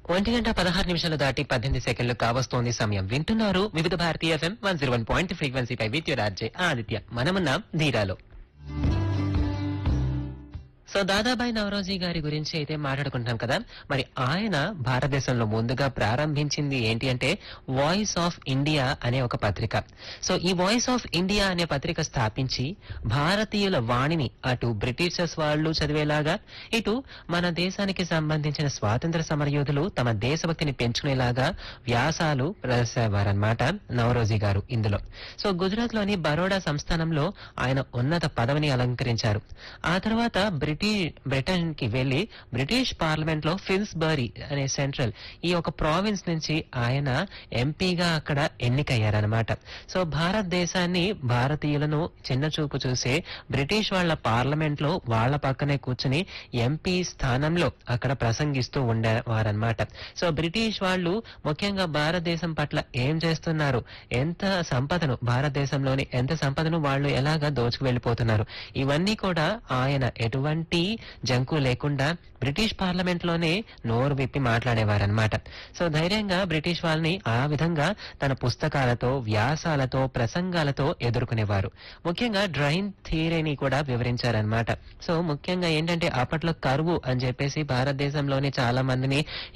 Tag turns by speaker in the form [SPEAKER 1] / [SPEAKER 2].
[SPEAKER 1] ఒంటి గంట పదహారు నిమిషాలు దాటి పద్దెనిమిది సెకండ్లు కావస్తోంది సమయం వింటున్నారు Vividha Bharatiya FM one zero one point ఫ్రీక్వెన్సీపై విద్యుత్ ఆర్జే ఆదిత్య మనమున్నాం ధీరాలో సో దాదాబాయి నవరోజీ గారి గురించి అయితే మాట్లాడుకుంటున్నాం కదా మరి ఆయన భారతదేశంలో ముందుగా ప్రారంభించింది ఏంటి అంటే వాయిస్ ఆఫ్ ఇండియా అనే ఒక పత్రిక సో ఈ వాయిస్ ఆఫ్ ఇండియా అనే పత్రిక స్థాపించి భారతీయుల వాణిని అటు బ్రిటిషర్స్ వాళ్ళు చదివేలాగా ఇటు మన దేశానికి సంబంధించిన స్వాతంత్ర సమరయోధులు తమ దేశభక్తిని పెంచుకునేలాగా వ్యాసాలు రాసేవారనమాట నవరోజీ గారు ఇందులో సో గుజరాత్ లోని బరోడా సంస్థానంలో ఆయన ఉన్నత పదవిని అలంకరించారు ఆ తర్వాత బ్రిటిష్ బ్రిటన్ కి వెళ్లి బ్రిటిష్ పార్లమెంట్ లో ఫిల్స్బరీ అనే సెంట్రల్ ఈ ఒక ప్రావిన్స్ నుంచి ఆయన ఎంపీగా అక్కడ ఎన్నికయ్యారనమాట సో భారతదేశాన్ని భారతీయులను చిన్న చూపు చూసే బ్రిటిష్ వాళ్ళ పార్లమెంట్ లో వాళ్ళ పక్కనే కూర్చుని ఎంపీ స్థానంలో అక్కడ ప్రసంగిస్తూ ఉండేవారనమాట సో బ్రిటిష్ వాళ్ళు ముఖ్యంగా భారతదేశం పట్ల ఏం చేస్తున్నారు ఎంత సంపదను భారతదేశంలోని ఎంత సంపదను వాళ్ళు ఎలాగా దోచుకు వెళ్ళిపోతున్నారు ఇవన్నీ కూడా ఆయన ఎటువంటి జంకు లేకుండా బ్రిటిష్ పార్లమెంట్ లోనే నోరు విప్పి మాట్లాడేవారనమాట సో ధైర్యంగా బ్రిటిష్ వాళ్ళని ఆ విధంగా తన పుస్తకాలతో వ్యాసాలతో ప్రసంగాలతో ఎదుర్కొనేవారు ముఖ్యంగా డ్రైన్ థియరీని కూడా వివరించారనమాట సో ముఖ్యంగా ఏంటంటే అప్పట్లో కరువు అని చెప్పేసి భారతదేశంలోని చాలా మందిని